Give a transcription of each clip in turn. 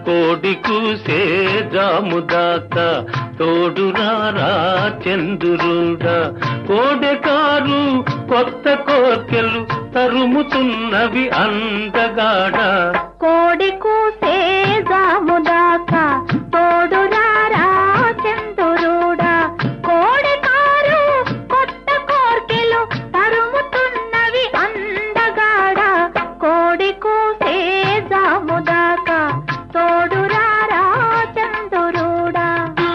కోడి కూసే జాము దాకా తోడురారా చంద్రుడా కోడెకారు కొత్త కోర్కెలు తరుముతున్నవి అందగాడ కోడి కూసే జాముదాకా తోడురారా చందురుడా కోడి కారు కొత్త కోర్కెలు తరుముతున్నవి అందగాడ కోడి కూసే జాముదాకా తోడురారా చందురుడా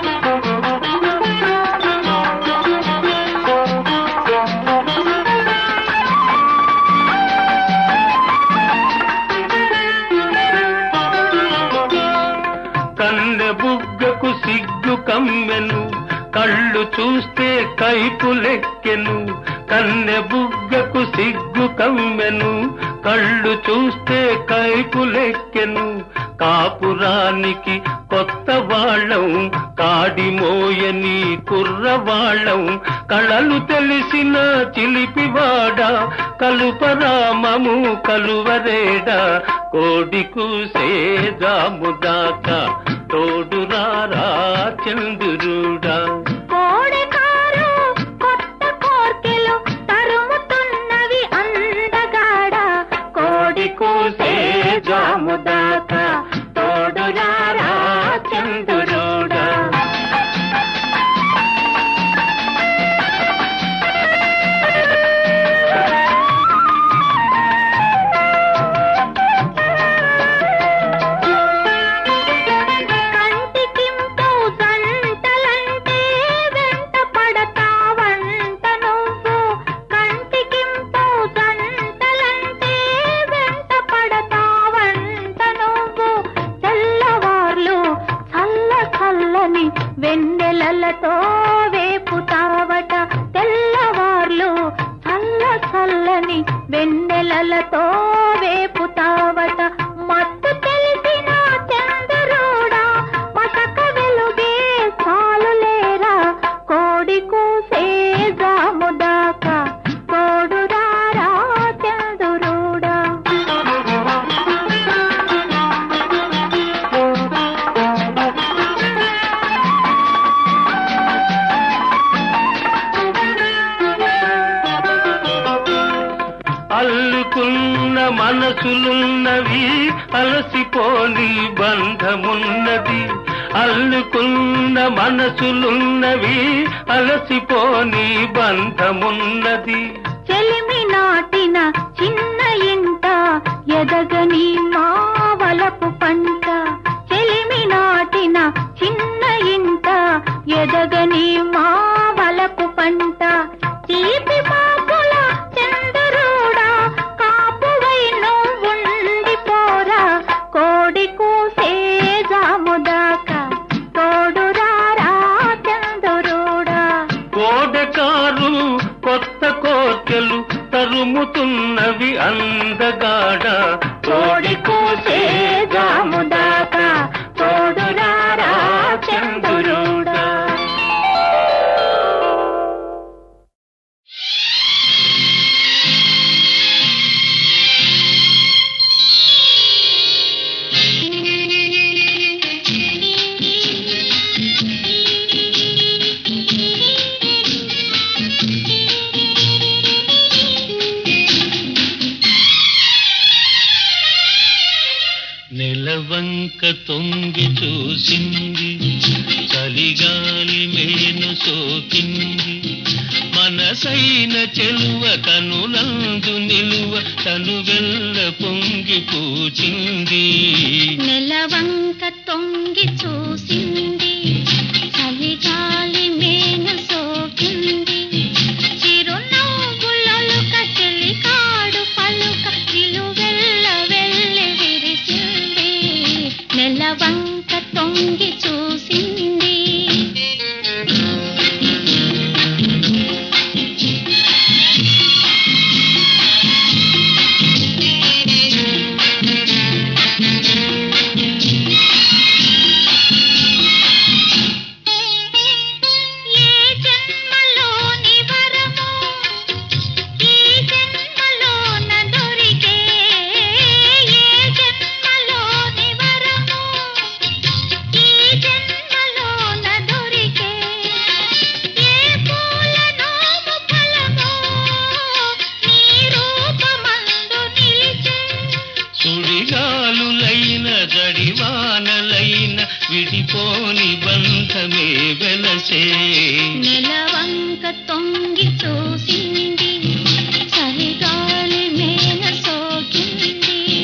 కన్నె బుగ్గకు సిగ్గు కమ్మెను కళ్ళు చూస్తే కైపులెక్కెను కన్నె బుగ్గకు సిగ్గు కమ్మెను కళ్ళు చూస్తే కైపులెక్కెను కాపురానికి కొత్త వాళ్ళం కాడి మోయని కుర్రవాళ్ళం కళలు తెలిసిన చిలిపివాడ కలుపరామము కలువరేడా కోడి కూసే జాముదాకా తోడురారా చంద్రుడా కోడి కారు కొత్త కోర్కెలు తరుముతున్నవి అందగాడ కోడి కూసే జాముదాకా తోడురారా చంద్రుడా కంటికింపు జంటలంటే వెంట పడతావంట నువ్వు కంటికింపు జంటలంటే వెంట పడతావంట నువ్వు తెల్లవార్లు చల్ల చల్లని వెన్నెలలతో వేపుతావట తెల్లవార్లు చల్ల చల్లని వెన్నెలలతో వేపుతావట మత్తు తెలిసిన చంద్రుడా మసక వెలుగే చాలు లేరా కోడి కూసే జాముదాకా తోడురారా చంద్రుడా అల్లుకున్న మనసులున్నవి అలసిపోని బంధమున్నది అల్లుకున్న మనసులున్నవి అలసిపోని బంధమున్నది చెలిమి నాటిన చిన్న ఇంట ఎదగని మావలపు పంట చెలిమి నాటిన చిన్న ఇంట ఎదగని మావలపు పంట తీపి పాపుల చంద్రుడా కాపువై నువ్వుండిపోరా కోడి కూసే జాముదాకా తోడురారా చంద్రుడా కోడకారు కొత్త కోర్కెలు తరుముతున్నవి అందగాడ కోడి కూసే జాముదాకా తోడురారా చంద్రుడా నెలవంక తొంగి చూసింది చలిగాలి మేను సోకింది మనసైన చెలువ కనులందు నిలువ తను వెళ్ళ పొంగి పూచింది నెలవంక తొంగి చూసింది చలిగాలి మేను సోకింది చిరునవ్వులొలుక చెలికాడు పలుక నిలువెల్ల వెళ్ళి విరిసింది నెలవంక తొంగి చూసింది విడిపోని బంధమే వెలసే నెలవంక తొంగి చూసింది చలిగాలి మేన సోకింది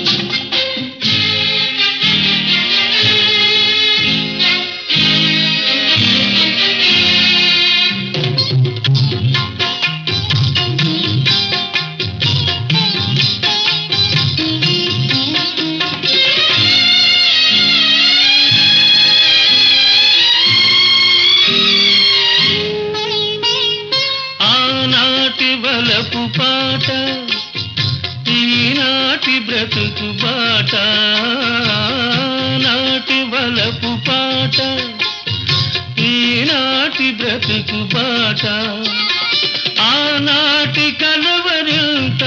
ఆనాటి వలపు పాట ఈనాటి బ్రతుకు బాట నాటి వలపు పాట ఈనాటి బ్రతుకు బాట ఆనాటి కలవరింత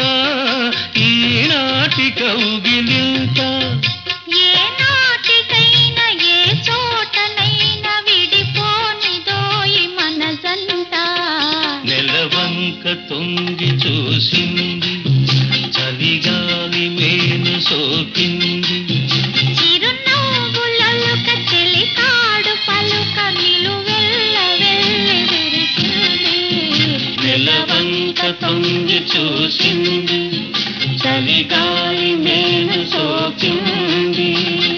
ఈనాటి కౌగిలింత ఏ నాటికైనా ఏ చోటనైనా విడిపోనిదోయి మనసంతా నెలవంక తొంగి చూసింది చలిగాలి మేను సోకింది చిరునవ్వులొలుక చెలికాడు పలుక నిలువెల్ల వెళ్ళి విరిసింది నెలవంక తొంగి చూసింది చలిగాలి మేను సోకింది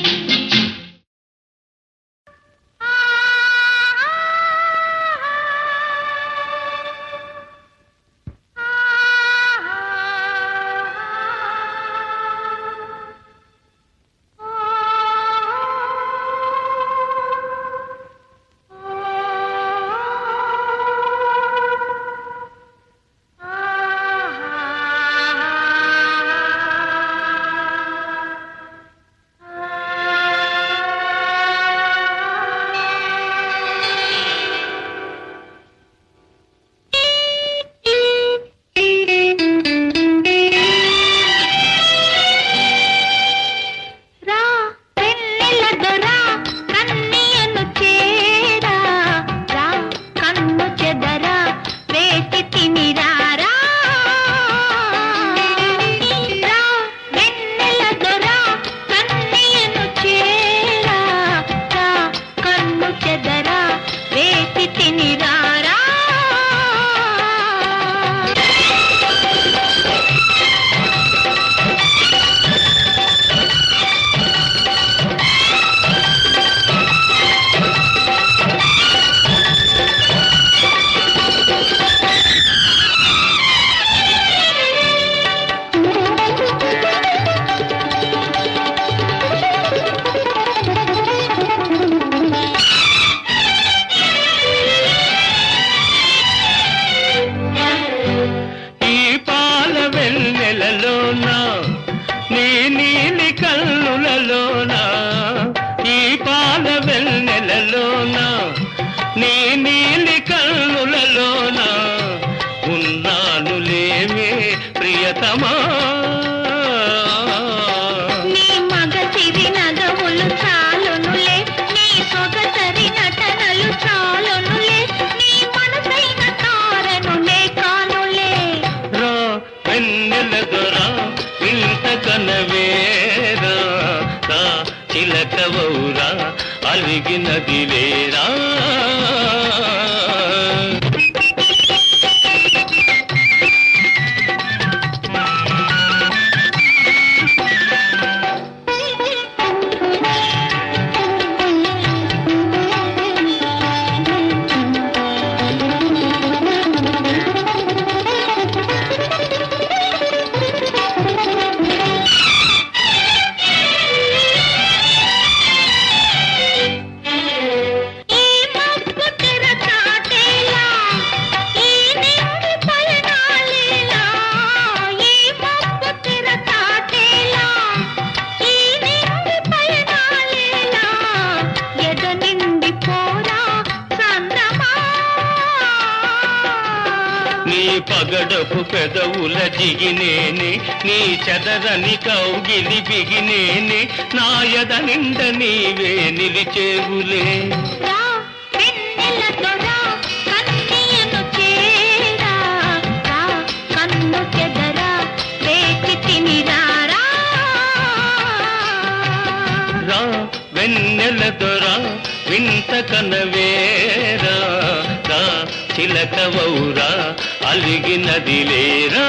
రా వెన్నెల దొరా కన్నియను చేరా రా కన్ను చెదరా వేసి తినిరారా రా వెన్నెల దొరా కన్నియను చేరా రా కన్ను చెదరా వేసి తినిరారా ఈ పాల వెన్నెలలోన నీ నీలి కన్నులలోన ఈ పాల వెన్నెలలోన నీ నీలి కన్నులలోన ఉన్నాను లేవే ప్రియతమా నీ మగ సిరి నగములు చాలునులే నీ సొగసరి నటనలు చాలునులే నీ మనసైన తారనులే కానులే రా వెన్నెల దొరా ఇంత కనవేరా రా చిలకవౌరా అలిగినది లేరా ఈ మబ్బు తెర చాటేలా ఈ నింగి పయనాలేలా ఈ మబ్బు తెర చాటేలా ఈ నింగి పయనాలేలా ఎద నిండి పోరా చంద్రమా నీ పగడపు పెదవుల జిగినేని నీ చెదరని కౌగిలి బిగినేని నా ఎద నిండ నీవే నిలిచేవులే రా వెన్నెల దొరా కన్నియను చేరా రా కన్ను చెదరా వేచి తినిరారా రా వెన్నెల దొర వింత కనవేరా రా చిలకవౌరా అలిగినది లేరా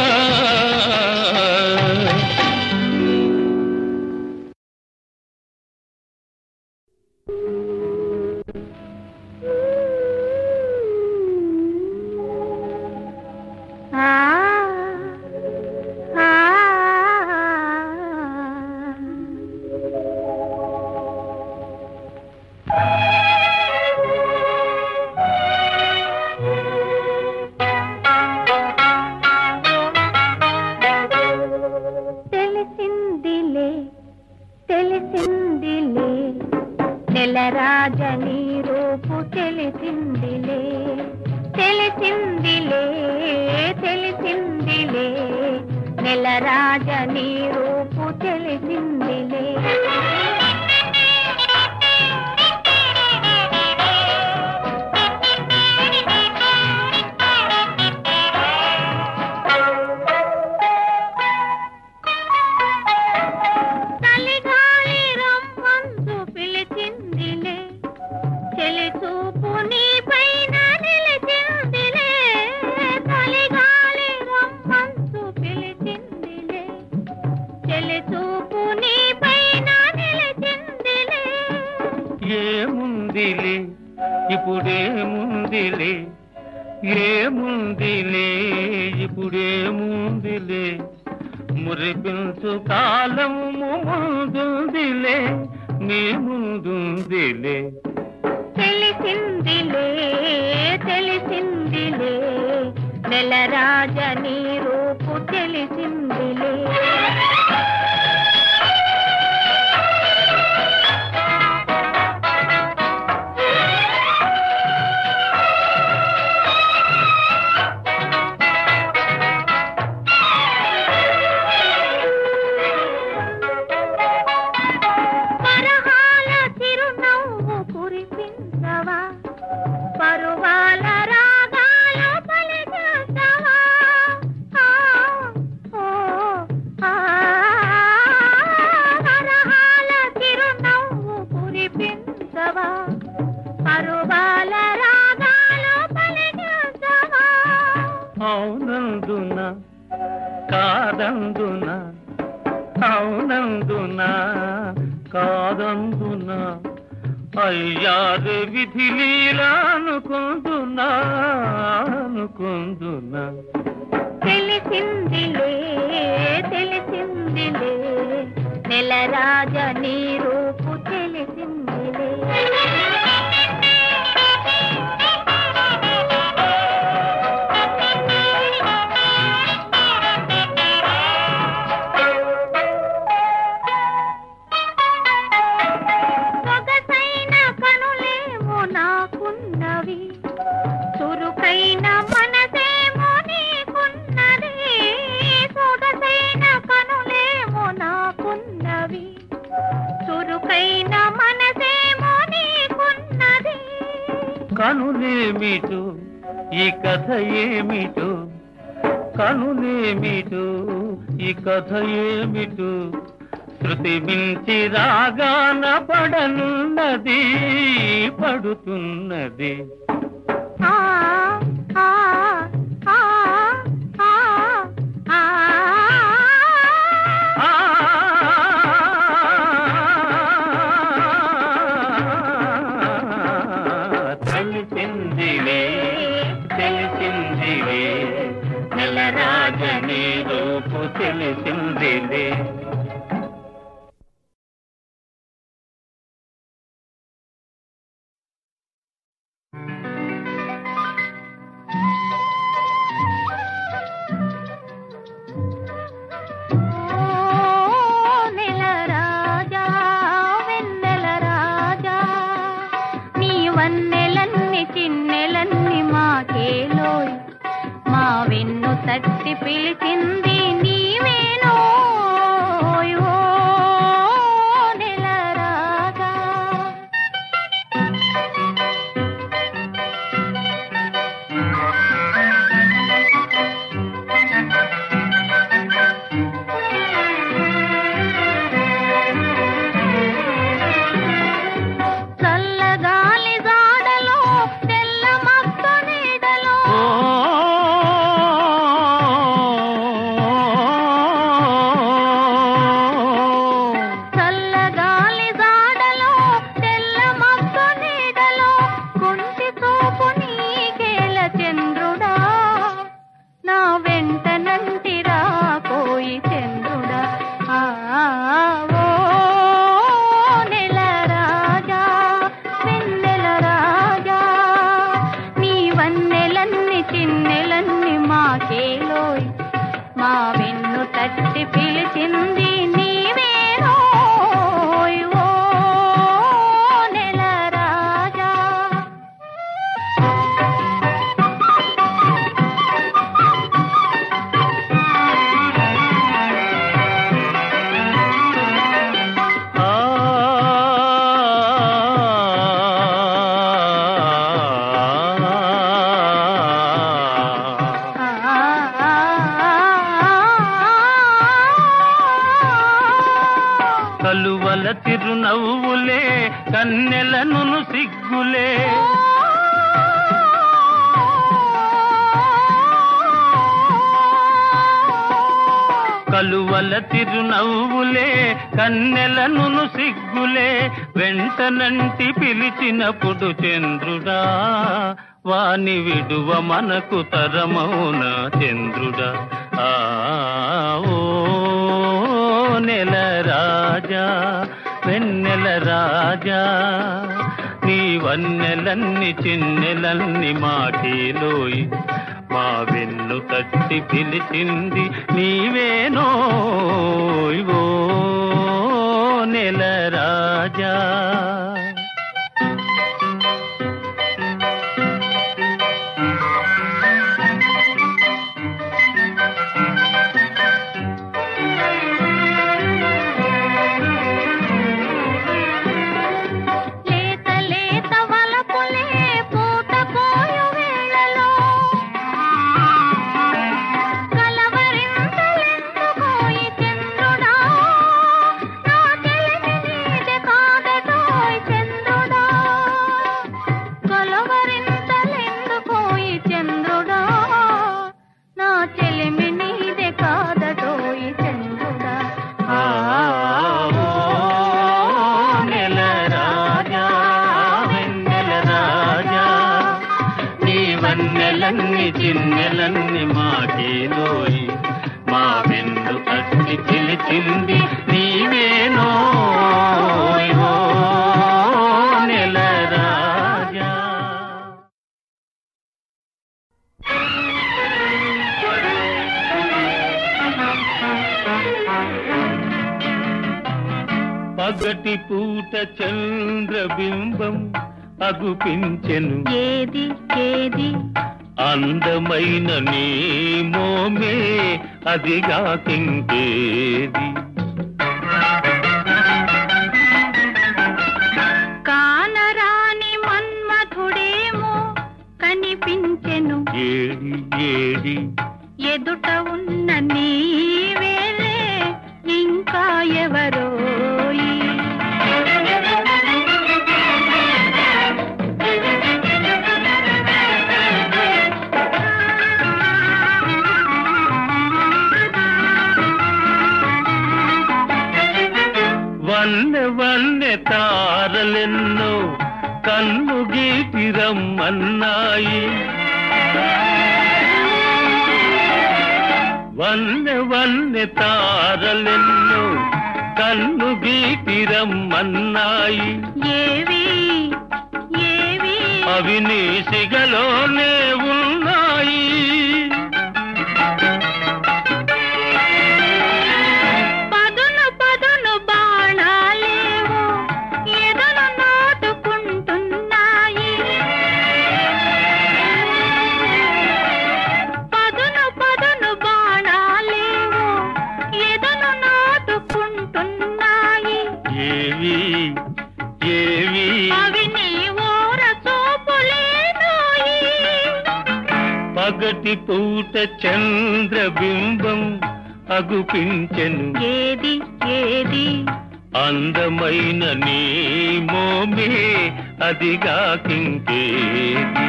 ఆ ఆ తెలిసిందిలే తెలిసిందిలే నెల రాజని రూపు తెలిసిందిలే తెలిసిందిలే తెలిసిందిలే నెల రాజని రూపు తెలిసిందిలే చలిగాలి రమ్మందు పిలిచిందిలే చెలి చూపు నీ పైన నిలిచిందిలే చలిగాలి రమ్మందు పిలిచిందిలే చెలి చూపు నీ పైన నిలిచిందిలే ఏముందిలే ఇప్పుడేముందిలే ఏముందిలే ఇప్పుడేముందిలే మురిపించు కాలము ముందుందిలే నీ ముందుందిలే తెలిసిందిలే తెలిసిందిలే నెల రాజని రూపు తెలిసిందిలే పరహాల చిరునవ్వు కురిపించవా పరువాల రాగాలు పలికించవా ఆ, ఓ, ఆ, పరహాల చిరునవ్వు కురిపించవా పరువాల రాగాలు పలికించవా అవునందున కాదందున అవునందున కాదందున అయ్యారు విధి లీలా అనుకుందునా అనుకుందునా తెలిసిందిలే తెలిసిందిలే నెల రాజ నీ రూపు తెలిసిందిలే సొగసైన కనులేమో నాకున్నవి చురుకైన మనసేమో నీకున్నది సొగసైన కనులేమో నాకున్నవి చురుకైన మనసేమో నీకున్నది కనులేమిటో ఈ కథ ఏమిటో కనులేమిటో ఈ కథ ఏమిటో శృతి మించి రాగాన పడనున్నది పడుతున్నది ఆ ఆ ఆ ఆ ఆ ఆ తెలిసిందిలే తెలిసిందిలే నెల రాజని రూపు తెలిసిందిలే చిరునవ్వులే కన్నెలను సిగ్గులే కలువల తిరునవ్వులే కన్నెలను సిగ్గులే వెంటనంటి పిలిచినప్పుడు చంద్రుడా వాని విడువ మనకు తరమౌన చంద్రుడా ఆ ఓ నెల రాజా వెన్నెల రాజా నీ వన్నెలన్ని చిన్నెలన్ని మాటిలోయి మా వెన్ను తట్టి పిలిచింది నీవేనో ఓ నెల రాజా లేత లేత వలపులే పూత పోయు వేళలో కలవరింతలెందుకోయి చంద్రుడా నా చెలిమి నీదే కాదటోయ్ చంద్రుడా కలవరింతలెందుకోయి చంద్రుడా నా చెలిమి నీదే కాదటోయ్ చంద్రుడా ఆ ఓ నెల రాజా వెన్నెల రాజా నీ వన్నెలన్ని చిన్నెలన్ని మాకేలోయి మా వెన్ను తట్టి పిలిచింది నీవేనో ఓ నెల రాజా పగటి పూట చంద్రబింబం అగుపించెను ఏది ఏది అందమైన నీ మోమే అదిగా కింకేది కానరాని మన్మథుడేమో కనిపించెను ఏడి ఏడి ఎదుట ఉన్న నీవేలే ఇంకా ఎవరోయి వన్నె వన్నె తారలెన్నో కన్ను గీటి రమ్మన్నాయి వన్నె వన్నె తారలెన్నో కన్ను గీటి రమ్మన్నాయి ఏవి ఏవి అవి నీ సిగలోనే ఉన్నాయి పదును పదును బాణాలేవో ఎదను నాటుకుంటున్నాయి పదును పదును బాణాలేవో ఎదను నాటుకుంటున్నాయి ఏవి ఏవి అవి నీ ఓర చూపులేనోయి పగటి పూట చంద్రబింబం అగుపించెను ఏది ఏది అందమైన నీ మోమే అదిగా కింకేది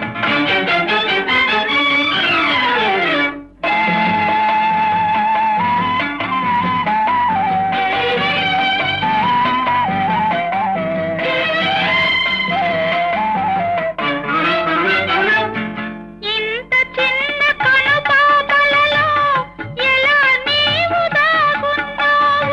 ఇంత చిన్న కనుపాపలలో ఎలా నీవు దాగున్నావు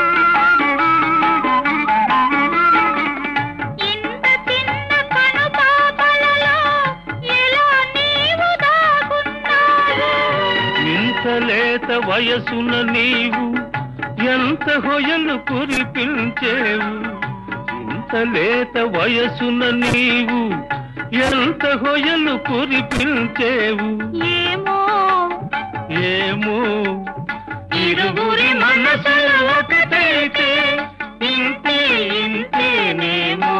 ఇంత చిన్న కనుపాపలలో ఎలా నీవు దాగున్నావు ఇంత లేత వయసున నీవు ఎంత హొయలు కురిపించేవు ఇంత లేత వయసున నీవు ఎంత హొయలు కురిపించేవు ఏమో ఏమో ఇరువురి మనసులు ఒకటైతే ఇంతే ఇంతేనేమో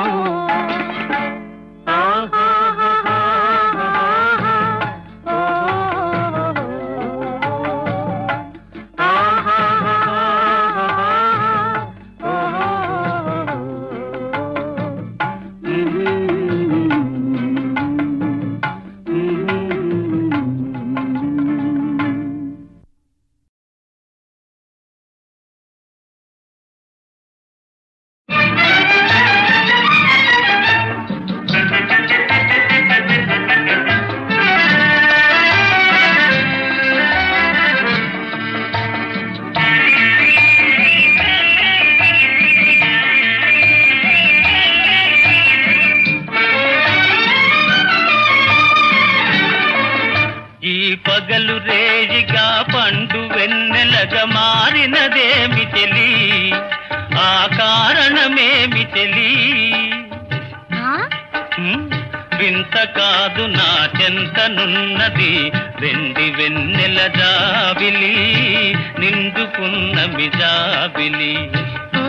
వెన్నెలగా మారినదేమి చెలి ఆ కారణమేమి చెలి ఆ? హ్మ్? వింత కాదు నా చెంతనున్నది వెండి వెన్నెల జాబిలి నిండుకున్న మిజాబిలి ఓ,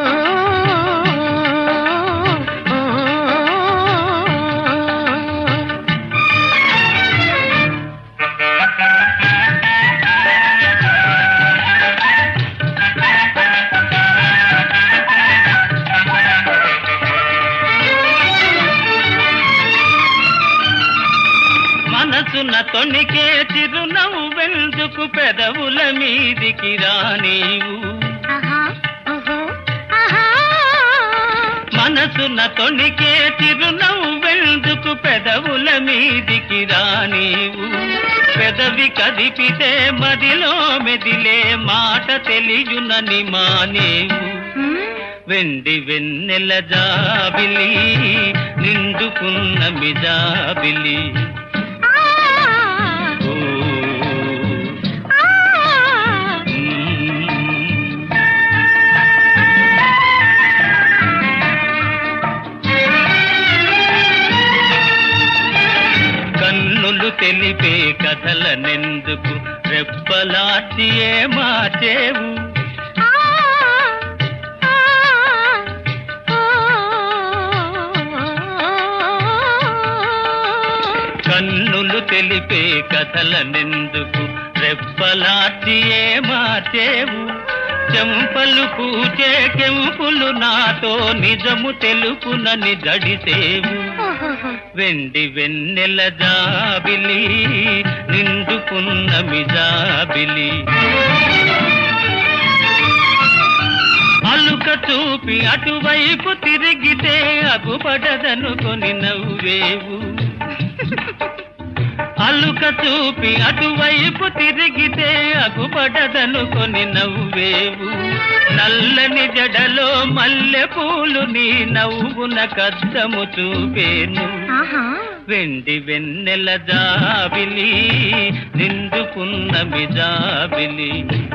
ఓ, ఓ. మనసున తొణికే చిరునవ్వు వెందుకు పెదవుల మీదికి రానీవు ఆహా, ఓహో, ఆహా. మనసున తొణికే చిరునవ్వు వెందుకు పెదవుల మీదికి రానీవు పెదవి కదిపితే మదిలో మెదిలే మాట తెలియునని మానేవు హ్మ్? వెండి వెన్నెల జాబిలి నిండుకున్న మిజాబిలి ఆ, ఓ, ఆ. మ్మ్. కన్నులు తెలిపే కథలనెందుకు రెప్పలాచి ఏ మార్చేవు ఆ, ఆ, ఓ. కన్నులు తెలిపే కథలనెందుకు రెప్పలాచి ఏ మార్చేవు చెంపలు పూచే కెంపులు నాతో నిజము తెలుపునని జడిసేవు ఓహోహో. వెండి వెన్నెల జాబిలి నిండుకున్న మిజాబిలి అలుక చూపి అటువైపు తిరిగితే అగుపడదనుకొని నవ్వేవు అలుక చూపి అటువైపు తిరిగితే అగుపడదనుకొని నవ్వేవు నల్లని జడలో మల్లె పూలు నీ నవ్వున కద్దము చూపేను ఆహా. వెండి వెన్నెల జాబిలి నిండుకున్న మిజాబిలి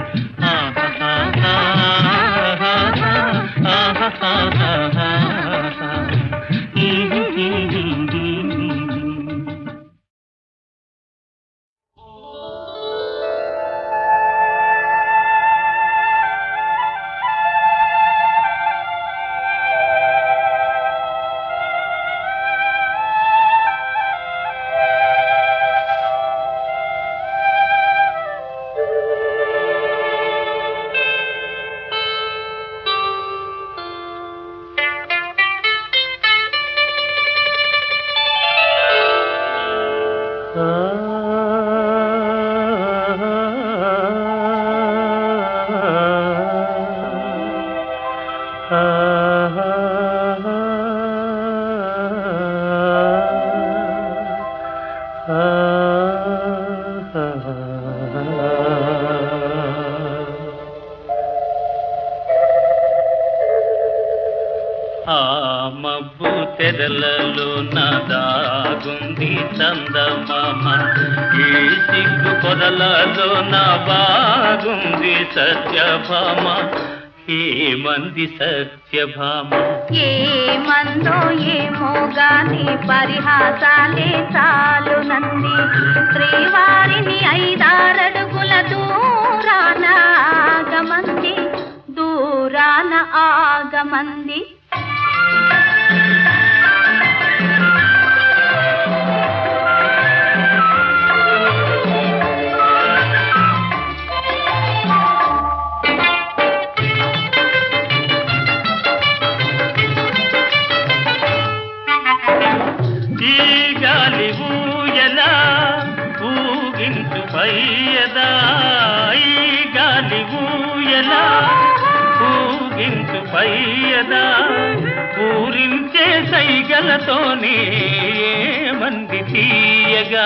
ఆ మబ్బు తెరలలో నా దాగుంది చందమామ ఈ సిగ్గు పొదలలో నా బాగుంది సత్యభామ ఏమంది సత్యభామ ఏ మందో ఏమో గాని పరిహాసాలే చాలు నంది శ్రీవారిని ఐదారడుగుల దూరాన ఆగమంది దూరాన ఆగమంది ఈ గాలి ఊయలా ఊగించు పయ్యదా ఈ గాలి ఊయలా ఊగించు పయ్యదా పూరించే సైగలతోనే మంది తీయగా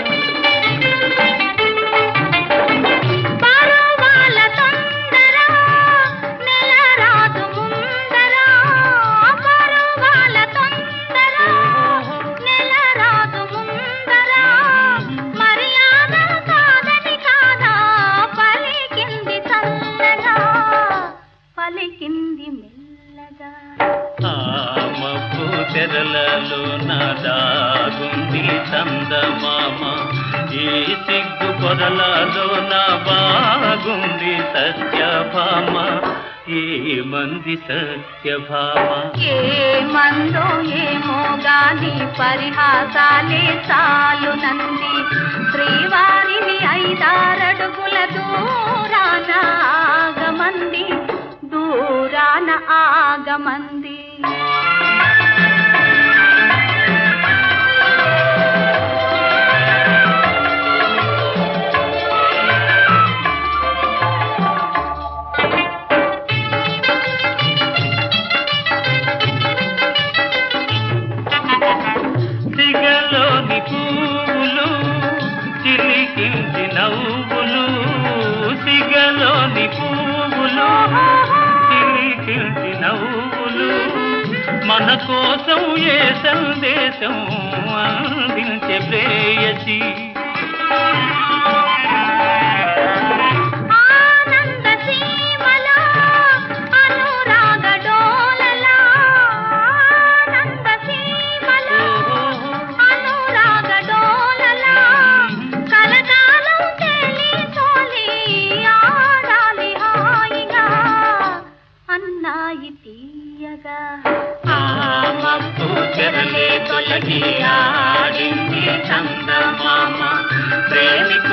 పరువాల తొందర నెల రాదు ముందర పరువాల తొందర నెల రాదు ముందర మర్యాద కాదని కాదా పలికి తెరలలో దాగుంది చందమామ ఈ సిగ్గు పొరలలో నా బాగుంది సత్యభామ ఈ మంది సత్యభామ ఏ మందో ఏమో గాని పరిహాసాలే చాలు నంది శ్రీవారిని ఐదారడుగుల దూరాన ఆగమంది దూరాన ఆగమంది సిగలోని పువ్వులు చిలికించి నవ్వులు సిగలోని పువ్వులు చిలికించి నవ్వులు మన కోసం ఏ సందేశం అందించే ప్రేయసి ఆనంద సీమలో అనురాగ డోలలా ఆనంద సీమలో అనురాగ డోలలా కలకాలం తేలి తోలి ఆడాలి హాయిగా అన్నాయి తీయగా ఆ మబ్బు తెరలే తొలగి ఆడింది చందమామ ప్రేమికు